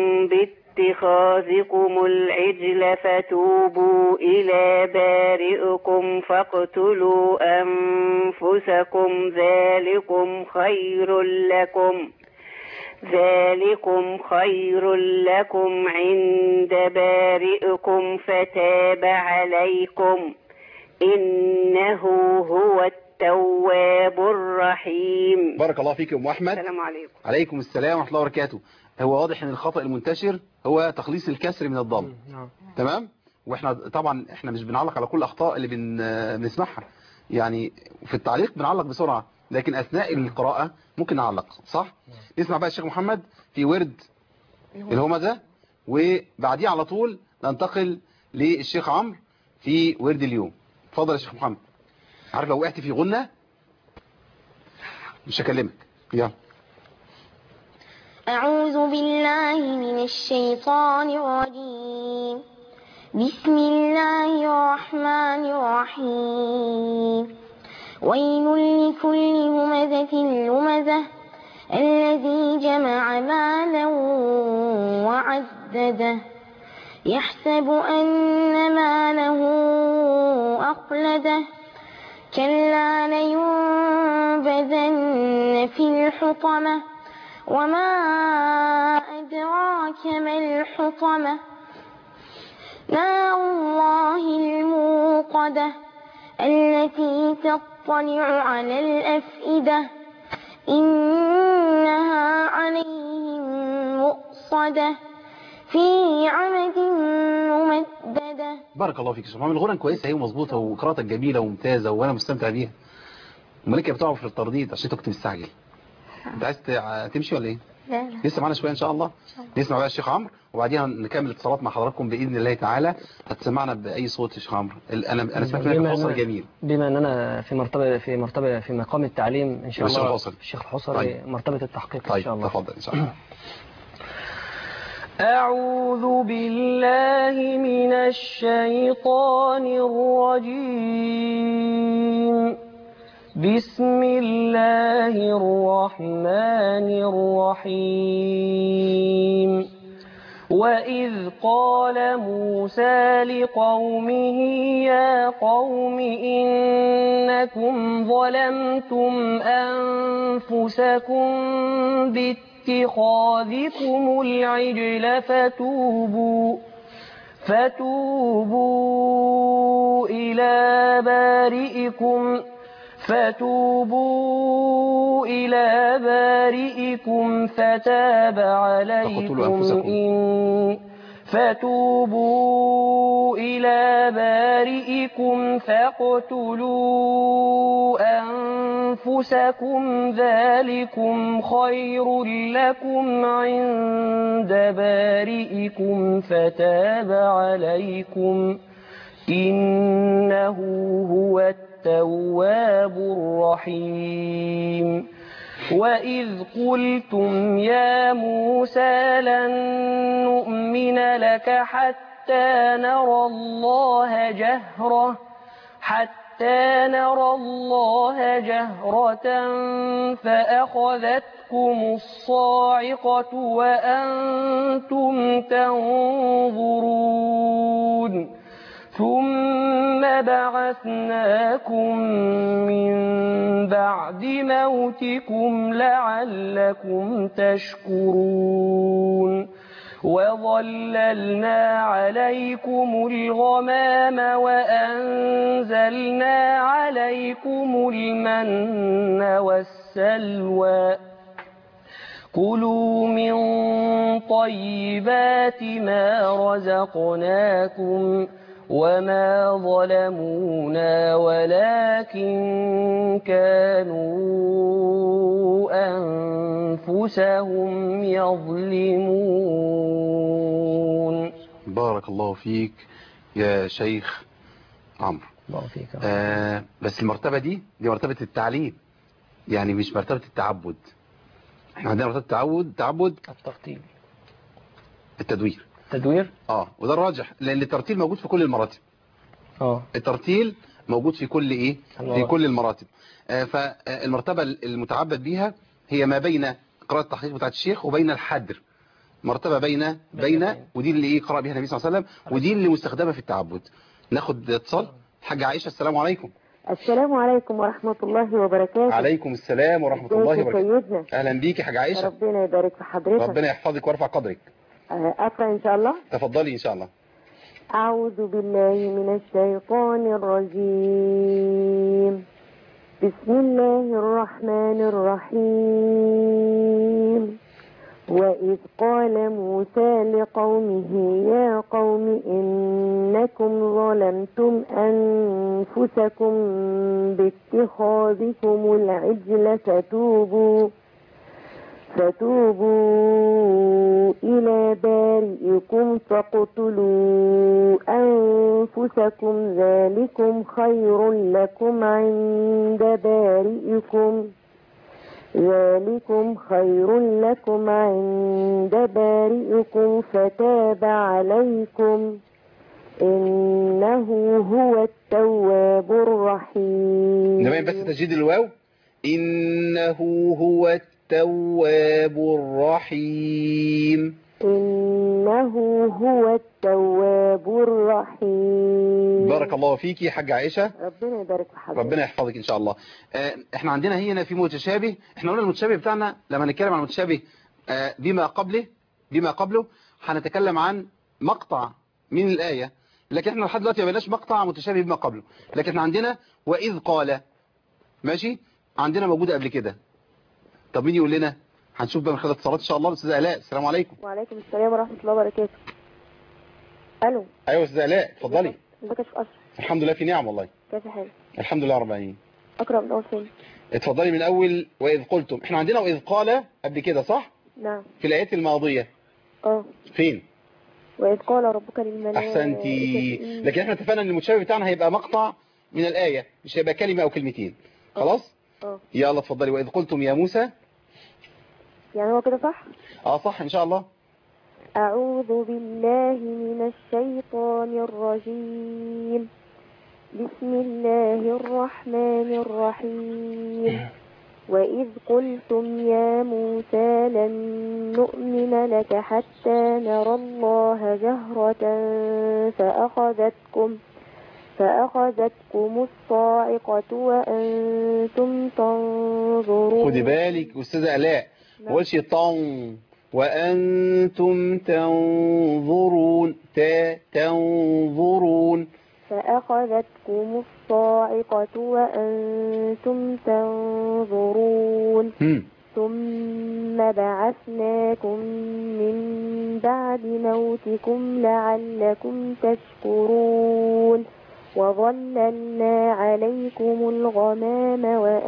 باتخاذكم العجل فتوبوا إلى بارئكم فاقتلوا أنفسكم ذلكم خير لكم ذلكم خير لكم عند بارئكم فتاب عليكم إنه هو التواب الرحيم بارك الله فيك يا ام احمد السلام عليكم عليكم السلام ورحمه الله وبركاته هو واضح ان الخطا المنتشر هو تخليص الكسر من الضم نعم تمام واحنا طبعا احنا مش بنعلق على كل الاخطاء اللي بن... بنسمعها يعني في التعليق بنعلق بسرعه لكن اثناء القراءه ممكن نعلق صح نسمع بقى الشيخ محمد في ورد الهمزه وبعديه على طول ننتقل للشيخ عمرو في ورد اليوم اتفضل يا شيخ محمد عارف لو وقعت في غنه مش هكلمك يلا أعوذ بالله من الشيطان الرجيم بسم الله الرحمن الرحيم ويل لكل همزة لمزة الذي جمع مالا وعدده يحسب أن ماله أخلده كلا لينبذن في الحطمة وما أدراك ما الحطمة نار الله الموقدة التي تطلع على الأفئدة إنها عليهم مؤصدة في عمد ممددة بارك الله فيك يا شيخ محمد الغنى كويسه اهي ومظبوطه وقراءتك جميله وممتازه وانا مستمتع بيها الملكه بتقع في الترديد عشان انت كنت مستعجل انت عايز تع- تمشي ولا ايه لا لا لسه معانا شويه ان شاء الله نسمع بقى الشيخ عمرو وبعديها نكمل الاتصالات مع حضراتكم باذن الله تعالى هتسمعنا باي صوت يا شيخ عمرو ال- انا انا سمعت منك بما الفصل أنا- جميل بما ان انا في مرتبه في مرتبه في مقام التعليم ان شاء الشيخ الله الحصري. الشيخ الحصري طيب. مرتبه التحقيق ان طيب شاء الله تفضل ان شاء الله أعوذ بالله من الشيطان الرجيم بسم الله الرحمن الرحيم وإذ قال موسى لقومه يا قوم إنكم ظلمتم أنفسكم باتخاذكم العجل فتوبوا فتوبوا إلى بارئكم فتوبوا إلى بارئكم فتاب عليكم أنفسكم. إن فتوبوا إلى بارئكم فاقتلوا أنفسكم ذلكم خير لكم عند بارئكم فتاب عليكم إنه هو التواب الرحيم وإذ قلتم يا موسى لن نؤمن لك حتى نرى الله جهرة حتى نرى الله جهرة فأخذتكم الصاعقة وأنتم تنظرون ثم بعثناكم من بعد موتكم لعلكم تشكرون وظللنا عليكم الغمام وأنزلنا عليكم المن والسلوى كلوا من طيبات ما رزقناكم وما ظلمونا ولكن كانوا أنفسهم يظلمون بارك الله فيك يا شيخ عمرو الله فيك آه بس المرتبة دي دي مرتبة التعليم يعني مش مرتبة التعبد احنا عندنا مرتبة التعود التعبد الترتيب التدوير تدوير اه وده الراجح لان الترتيل موجود في كل المراتب اه الترتيل موجود في كل ايه في المراتب. كل المراتب آه فالمرتبة المتعبد بيها هي ما بين قراءة التحقيق بتاعت الشيخ وبين الحدر مرتبة بين بين بين. ودي اللي ايه قرأ بها النبي صلى الله عليه وسلم ودي اللي مستخدمة في التعبد ناخد اتصال حاجة عائشة السلام عليكم السلام عليكم ورحمة الله وبركاته عليكم السلام ورحمة ازيك الله يا وبركاته سيدنا اهلا بيك يا حاجة عائشة ربنا يبارك في حضرتك ربنا يحفظك ويرفع قدرك آه، أقرأ إن شاء الله تفضلي ان شاء الله أعوذ بالله من الشيطان الرجيم بسم الله الرحمن الرحيم وإذ قال موسى لقومه يا قوم إنكم ظلمتم أنفسكم باتخاذكم العجل فتوبوا فتوبوا إلى بارئكم فاقتلوا أنفسكم ذلكم خير لكم عند بارئكم ذلكم خير لكم عند بارئكم فتاب عليكم إنه هو التواب الرحيم نبين بس تسجيل الواو إنه هو التواب الرحيم إنه هو التواب الرحيم بارك الله فيك يا حاجة عائشة ربنا يبارك في حضرتك ربنا يحفظك إن شاء الله آه، احنا عندنا هنا في متشابه احنا قلنا المتشابه بتاعنا لما نتكلم عن المتشابه آه، بما قبله بما قبله هنتكلم عن مقطع من الآية لكن احنا لحد دلوقتي ما بيناش مقطع متشابه بما قبله لكن احنا عندنا وإذ قال ماشي عندنا موجودة قبل كده طب مين يقول لنا هنشوف بقى من خلال اتصالات ان شاء الله الاستاذه الاء السلام عليكم وعليكم السلام ورحمة الله وبركاته ألو ايوه استاذه الاء اتفضلي ازيك يا شيخ أشرف الحمد لله في نعم والله كيف حالك الحمد لله رب العالمين أقرأ من أول فين اتفضلي من اول واذ قلتم احنا عندنا واذ قال قبل كده صح نعم في الايات الماضيه اه فين وإذ قال ربك للملائكة احسنتي إني- لكن احنا اتفقنا ان المتشابه بتاعنا هيبقى مقطع من الايه مش هيبقى كلمه او كلمتين خلاص اه يلا اتفضلي واذ قلتم يا موسى يعني هو كده صح اه صح ان شاء الله أعوذ بالله من الشيطان الرجيم بسم الله الرحمن الرحيم وإذ قلتم يا موسى لن نؤمن لك حتى نرى الله جهرة فأخذتكم فأخذتكم الصاعقة وأنتم تنظرون خدي بالك استاذه الاء ما قولش طن وانتم تنظرون تا تنظرون فأخذتكم الصاعقة وأنتم تنظرون هم. ثم بعثناكم من بعد موتكم لعلكم تشكرون وظللنا عليكم الغمام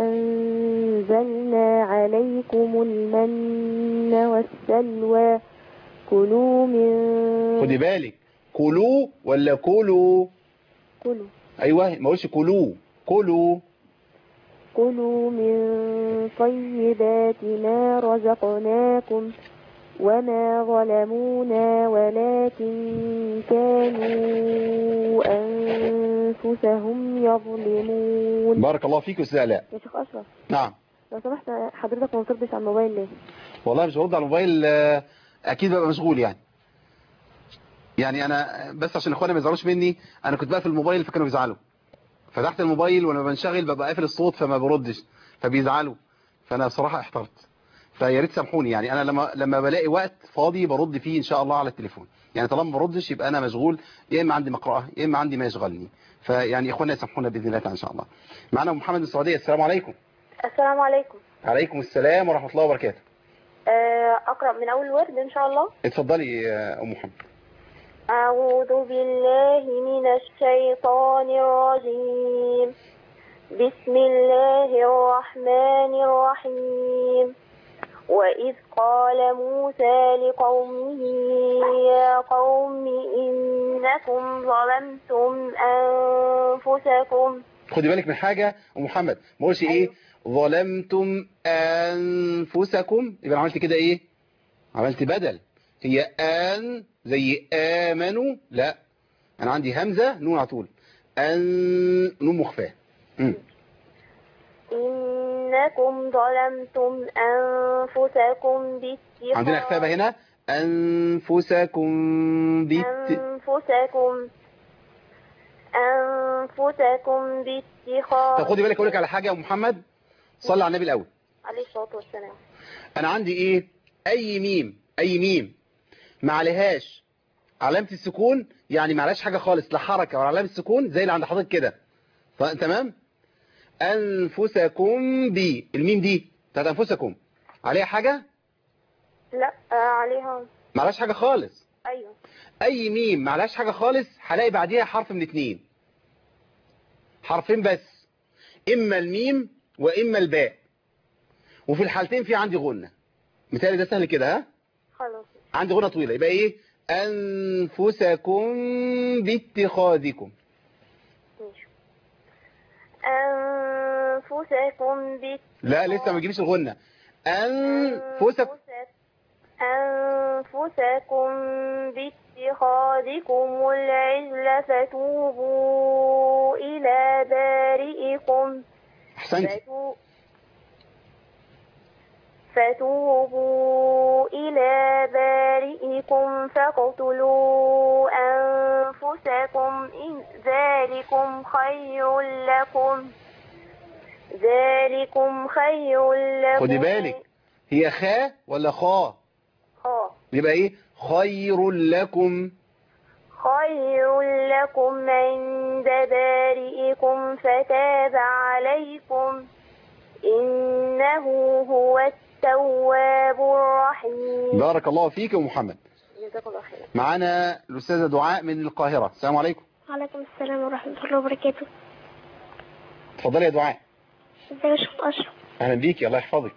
وأنزلنا عليكم المن والسلوى كلوا من خدي بالك كلوا ولا كلوا كلوا ايوه ما اقولش كلوا كلوا كلوا من طيبات ما رزقناكم وما ظلمونا ولكن كانوا أنفسهم يظلمون بارك الله فيك يا استاذ الاء يا شيخ أشرف نعم لو سمحت حضرتك ما بتردش على الموبايل ليه؟ والله مش برد على الموبايل آه، اكيد ببقى مشغول يعني يعني انا بس عشان اخواني ما يزعلوش مني انا كنت بقى في الموبايل فكانوا بيزعلوا فتحت الموبايل وانا بنشغل ببقى قافل الصوت فما بردش فبيزعلوا فانا بصراحة احترت فيا ريت سامحوني يعني انا لما لما بلاقي وقت فاضي برد فيه ان شاء الله على التليفون يعني طالما ما بردش يبقى انا مشغول يا اما عندي مقرأة يا اما عندي ما يشغلني فيعني اخوانا يسامحونا باذن الله تعالى ان شاء الله معنا أم محمد من السعوديه السلام عليكم السلام عليكم عليكم السلام ورحمه الله وبركاته آه، أقرأ من أول ورد إن شاء الله اتفضلي يا ام محمد أعوذ بالله من الشيطان الرجيم بسم الله الرحمن الرحيم وإذ قال موسى لقومه يا قوم إنكم ظلمتم أنفسكم خدي بالك من حاجه ام محمد ما اقولش ايه ظلمتم انفسكم يبقى أنا عملت كده ايه عملت بدل هي ان زي امنوا لا انا عندي همزه نون على طول ان نون مخفاه مم. إنكم ظلمتم أنفسكم باتخاذ عندنا خفافه هنا انفسكم بت أنفسكم أنفسكم باتخاذ طب خدي بالك اقول لك على حاجه يا ام محمد صلي على النبي الاول عليه الصلاة والسلام انا عندي ايه اي ميم اي ميم ما عليهاش علامه السكون يعني ما عليهاش حاجه خالص لا حركه ولا علامه السكون زي اللي عند حضرتك كده ف- تمام انفسكم بي الميم دي بتاعت انفسكم عليها حاجه لا آه، عليها ما عليهاش حاجه خالص أيوه اي ميم ما عليهاش حاجه خالص هلاقي بعديها حرف من اتنين حرفين بس اما الميم واما الباء وفي الحالتين في عندي غنه مثال ده سهل كده ها خلاص عندي غنة طويلة يبقى ايه انفسكم باتخاذكم ماشي أنفسكم بات لا لسه ما تجيبش الغنة انفسكم أنفسكم باتخاذكم العجل فتوبوا إلى بارئكم احسنت فتو- فتوبوا إلى بارئكم فاقتلوا أنفسكم إن ذلكم خير لكم ذلكم خير لكم خدي بالك هي خاء ولا خاء آه. يبقى ايه خير لكم خير لكم عند بارئكم فتاب عليكم إنه هو التواب الرحيم بارك الله فيك يا أم محمد جزاك الله خير معانا الأستاذة دعاء من القاهرة السلام عليكم وعليكم السلام ورحمة الله وبركاته اتفضلي يا دعاء ازيك يا شيخ أشرف اهلا بيكي الله يحفظك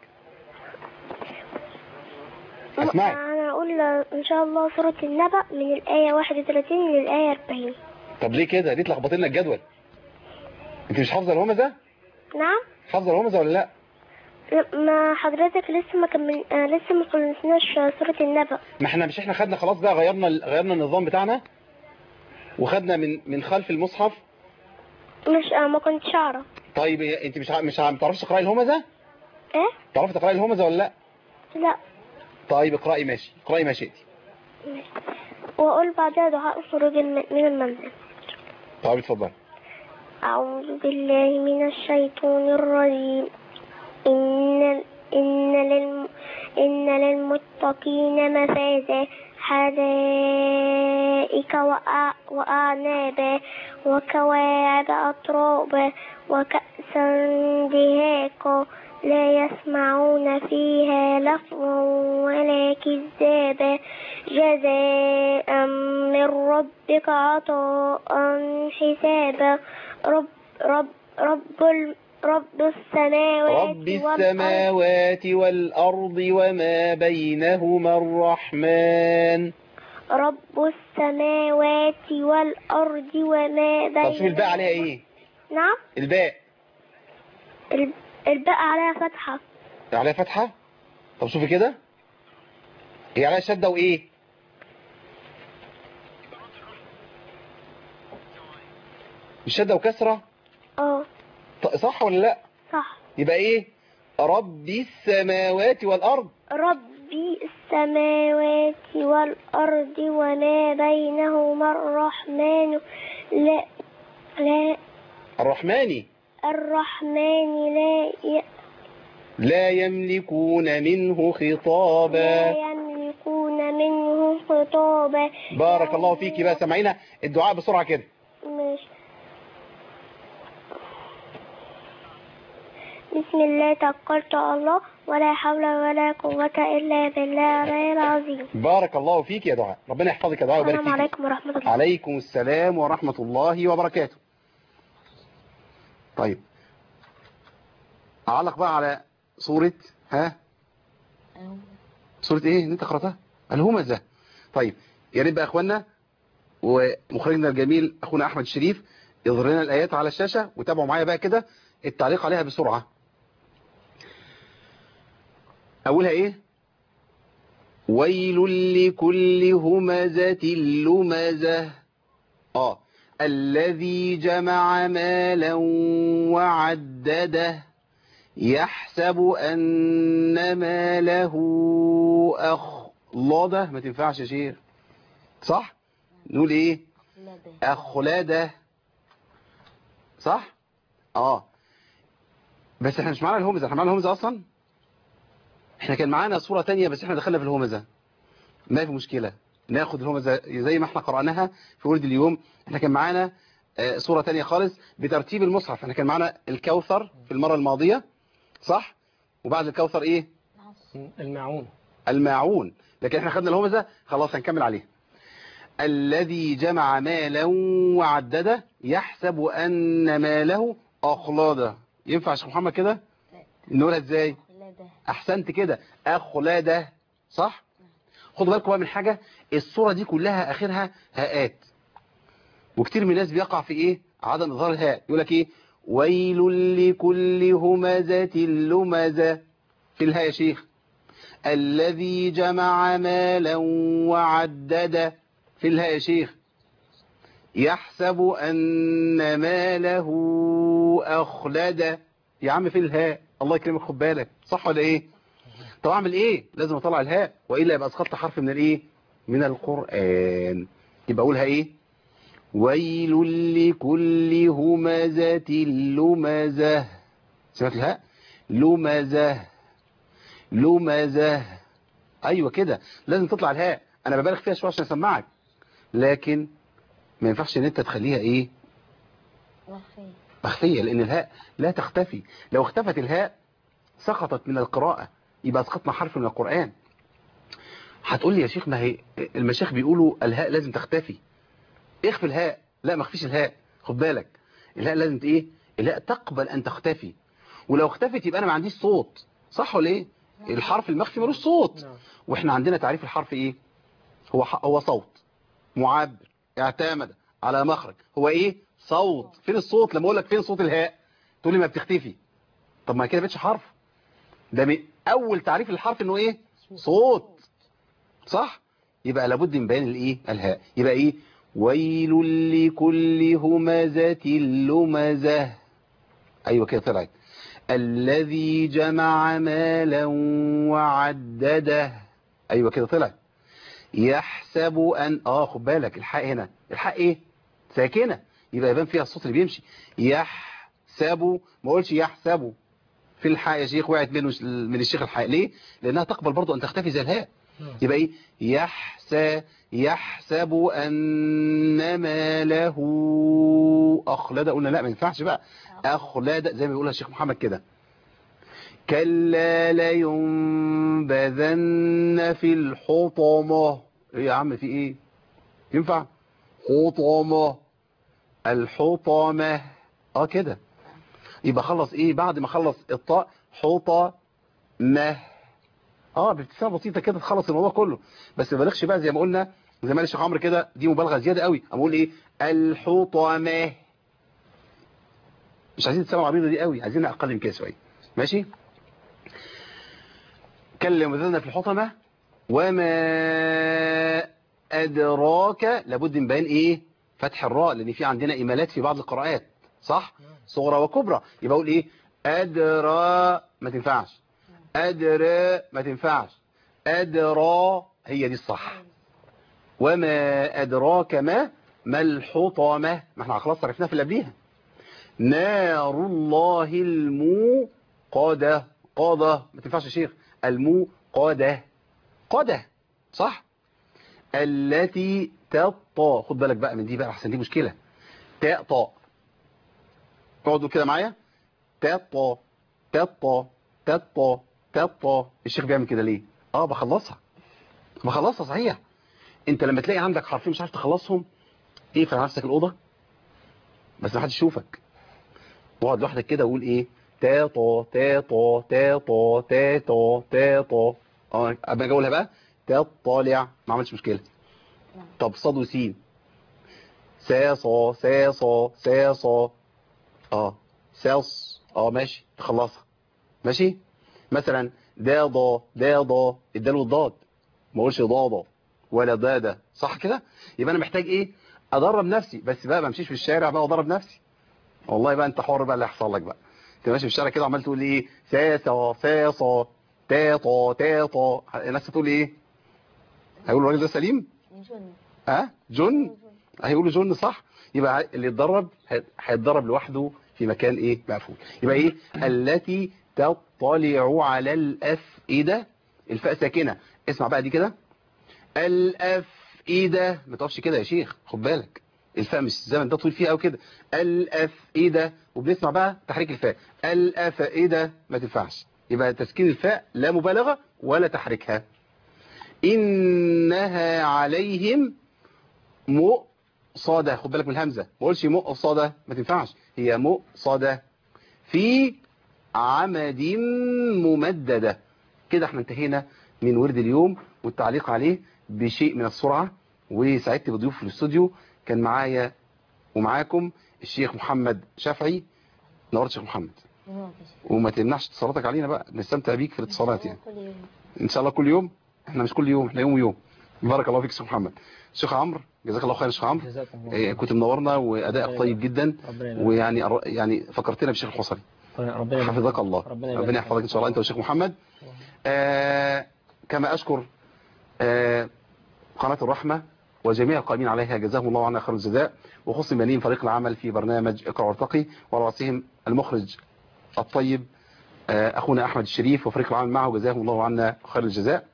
اسمعي أنا أقول إن شاء الله سورة النبأ من الآية 31 للآية 40 طب ليه كده ليه تلخبطي لنا الجدول انت مش حافظه الهمزه نعم حافظه الهمزه ولا لا لا، ما حضرتك لسه ما كمل آه لسه ما خلصناش سورة النبأ ما احنا مش احنا خدنا خلاص بقى غيرنا غيرنا النظام بتاعنا وخدنا من من خلف المصحف مش آه ما كنتش أعرف طيب انت مش ع- مش ع- ما بتعرفيش تقراي الهمزه إيه؟ تعرفي تقراي الهمزه ولا لا لا طيب اقراي ماشي اقراي ما شئتي وأقول بعدها دعاء خروج الم- من المنزل طيب اتفضل أعوذ بالله من الشيطان الرجيم إن إن للم إن للمتقين مفازا حدائق وأع- وأعنابا وكواعب أترابا وكأسا دهاقا لا يسمعون فيها لغوا ولا كذابا جزاء من ربك عطاء حسابا رب رب رب ال- رب السماوات رب والأرض السماوات والأرض وما بينهما الرحمن رب السماوات والأرض وما طب شوف الباء بينهما عليها ايه نعم الباء ال- الباء عليها فتحة عليها فتحة طب شوفي كده هي عليها شدة وايه مش شدة وكسرة اه ط- صح ولا لا صح يبقى ايه رب السماوات والأرض ربي السماوات والأرض وما بينهما الرحمن لا لا الرحمن الرحمن لا ي... لا يملكون منه خطابا لا يملكون منه خطابا بارك الله فيك بقى سمعينا الدعاء بسرعة كده ماشي بسم الله توكلت على الله ولا حول ولا قوة إلا بالله العلي العظيم بارك الله فيك يا دعاء ربنا يحفظك يا دعاء ويبارك السلام فيك عليكم ورحمة الله عليكم السلام ورحمة الله وبركاته طيب أعلق بقى على سورة ها سورة ايه اللي انت قرأتها الهمزة طيب يا ريت بقى يا اخوانا ومخرجنا الجميل اخونا احمد الشريف يظهر لنا الايات على الشاشة وتابعوا معايا بقى كده التعليق عليها بسرعة اولها ايه ويل لكل همزة لمزة اه الذي جمع مالا وعدده يحسب أن ماله أخلده ما تنفعش يا شيخ صح نقول ايه أخلده صح اه بس احنا مش معانا الهمزة احنا معانا الهمزة اصلا احنا كان معانا صورة تانية بس احنا دخلنا في الهمزة ما في مشكلة ناخد الهمزة زي ما احنا قرأناها في ورد اليوم احنا كان معانا آه، صورة تانية خالص بترتيب المصحف احنا كان معانا الكوثر في المرة الماضية صح وبعد الكوثر ايه الماعون الماعون لكن احنا خدنا الهمزة خلاص هنكمل عليه الذي جمع مالا وعدده يحسب أن ماله أخلاده ينفع يا شيخ محمد كده نقولها ازاي احسنت كده أخلاده صح خدوا بالكم بقى من حاجة الصورة دي كلها آخرها هاءات وكتير من الناس بيقع في ايه عدم اظهار الهاء يقول لك ايه ويل لكل همزة لمزة في الهاء يا شيخ الذي جمع مالا وعدده في الهاء يا شيخ يحسب أن ماله أخلده يا عم في الهاء الله يكرمك خد بالك صح ولا ايه طب اعمل ايه لازم اطلع الهاء والا يبقى اسقطت حرف من الايه من القرآن يبقى اقولها ايه ويل لكل همزة لمزة سمعت الهاء لمزة لمزة ايوه كده لازم تطلع الهاء انا ببالغ فيها شويه عشان اسمعك لكن ما ينفعش ان انت تخليها ايه مخفيه لان الهاء لا تختفي لو اختفت الهاء سقطت من القراءة يبقى اسقطنا حرف من القرآن هتقول لي يا شيخ ما هي المشايخ بيقولوا الهاء لازم تختفي اخفي الهاء لا ما اخفيش الهاء خد بالك الهاء لازم ت- ايه الهاء تقبل ان تختفي ولو اختفت يبقى انا ما عنديش صوت صح ولا ايه الحرف المخفي ملوش صوت واحنا عندنا تعريف الحرف ايه هو ح- هو صوت معبر اعتمد على مخرج هو ايه صوت فين الصوت لما اقول لك فين صوت الهاء تقول لي ما بتختفي طب ما كده بقتش حرف ده من اول تعريف للحرف انه ايه صوت صح يبقى لابد من بيان الايه الهاء يبقى ايه ويل لكل همزة لمزة ايوه كده طلعت الذي جمع مالا وعدده ايوه كده طلعت يحسب ان اه خد بالك الحاء هنا الحاء ايه ساكنه يبقى يبان فيها الصوت اللي بيمشي يحسب ما اقولش يحسب في الحاء يا شيخ وقعت منه من الشيخ الحاء ليه لانها تقبل برضو ان تختفي زي الهاء يبقى ايه يحسى يحسب ان ماله اخلد قلنا لا ما ينفعش بقى اخلد زي ما بيقولها الشيخ محمد كده كلا لينبذن في الحطمة ايه يا عم في ايه ينفع حطمة الحطمة اه كده يبقى خلص ايه بعد ما خلص الطاء حطمة اه بابتسامه بسيطه كده تخلص الموضوع كله بس ما بلغش بقى زي ما قلنا زي ما قال الشيخ عمرو كده دي مبالغه زياده قوي اقول ايه الحطمه مش عايزين تسمعوا العبيطه دي قوي عايزين اقل من كده شويه ماشي كلم ذلنا في الحطمه وما ادراك لابد من بيان ايه فتح الراء لان في عندنا ايمالات في بعض القراءات صح صغرى وكبرى يبقى اقول ايه ادرى ما تنفعش أدرى ما تنفعش أدرى هي دي الصح وما أدراك ما ما الحطمة ما احنا خلاص عرفناها في اللي قبليها نار الله الموقدة قاضة ما تنفعش يا شيخ المقادة قادة صح التي تطا خد بالك بقى من دي بقى احسن دي مشكلة تاء طاء اقعدوا كده معايا تاء طاء تاء طاء تاء طاء تاء طاء الشيخ بيعمل كده ليه اه بخلصها بخلصها صحيح انت لما تلاقي عندك حرفين مش عارف تخلصهم اقفل على نفسك الاوضه بس ما حدش يشوفك واقعد لوحدك كده وقول ايه تا طا تا طا تا طا تا طا تا طا اه ابقى اقولها بقى تا طالع ما عملتش مشكله طب صاد وسين سا صا سا صا سا صا اه ساص اه ماشي تخلصها ماشي مثلا دا ضا دا ضا الدال والضاد ما اقولش ضاضة ولا ضادة صح كده يبقى انا محتاج ايه ادرب نفسي بس بقى ما امشيش في الشارع بقى وادرب نفسي والله بقى انت حر بقى اللي هيحصل لك بقى انت ماشي في الشارع كده وعمال تقول ايه ساسا ساسا تاطا تاطا الناس تقول ايه هيقولوا الراجل ده سليم ها جن هيقولوا جن صح يبقى اللي يتدرب هيتدرب لوحده في مكان ايه مقفول يبقى ايه التي تطلع على الافئده الفاء ساكنه اسمع بقى دي كده الافئده ما تقفش كده يا شيخ خد بالك الفاء مش زي ما انت طويل فيها او كده الافئده وبنسمع بقى تحريك الفاء الافئده ما تنفعش يبقى تسكين الفاء لا مبالغه ولا تحريكها انها عليهم مؤصده خد بالك من الهمزه ما اقولش مؤصده ما تنفعش هي مؤصده في عمد ممدده كده احنا انتهينا من ورد اليوم والتعليق عليه بشيء من السرعة وسعدت بضيوف في الاستوديو كان معايا ومعاكم الشيخ محمد شافعي نورت شيخ محمد وما تمنعش اتصالاتك علينا بقى نستمتع بيك في الاتصالات يعني ان شاء الله كل يوم احنا مش كل يوم احنا يوم ويوم بارك الله فيك شيخ محمد شيخ عمرو جزاك الله خير يا شيخ عمرو إيه كنت منورنا وادائك طيب جدا ويعني يعني فكرتنا بالشيخ الحصري ربنا حفظك الله ربنا ربنا يحفظك ان شاء الله انت والشيخ محمد آه كما اشكر آه قناة الرحمة وجميع القائمين عليها جزاهم الله عنا خير الجزاء وخص بنين فريق العمل في برنامج اقرأ وارتقي وعلى رأسهم المخرج الطيب آه اخونا احمد الشريف وفريق العمل معه جزاهم الله عنا خير الجزاء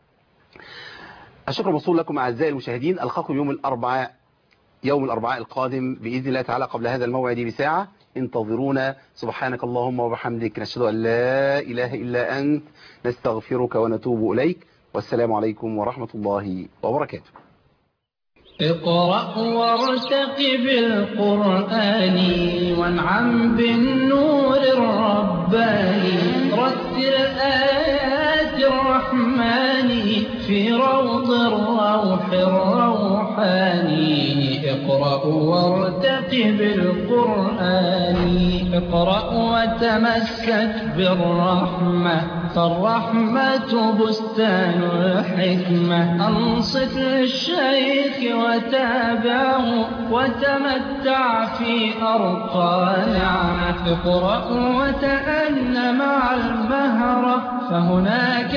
الشكر موصول لكم اعزائي المشاهدين القاكم يوم الاربعاء يوم الاربعاء القادم باذن الله تعالى قبل هذا الموعد بساعه انتظرونا سبحانك اللهم وبحمدك نشهد أن لا إله إلا أنت نستغفرك ونتوب إليك والسلام عليكم ورحمة الله وبركاته اقرأ وارتقب القرآن وانعم بالنور الرباني رتل آيات الرحمن في روض الروح الروحاني اقرأ وارتقب القرآن اقرأ وتمسك بالرحمة فالرحمة بستان الحكمة أنصت للشيخ وتابعه وتمتع في أرقى نعمة اقرأ وتأن مع المهرة فهناك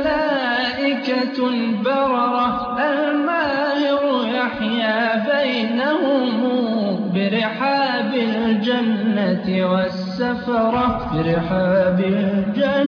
ملائكة بررة الماهر يحيا بينهم برحاب الجنة والسفرة برحاب الجنة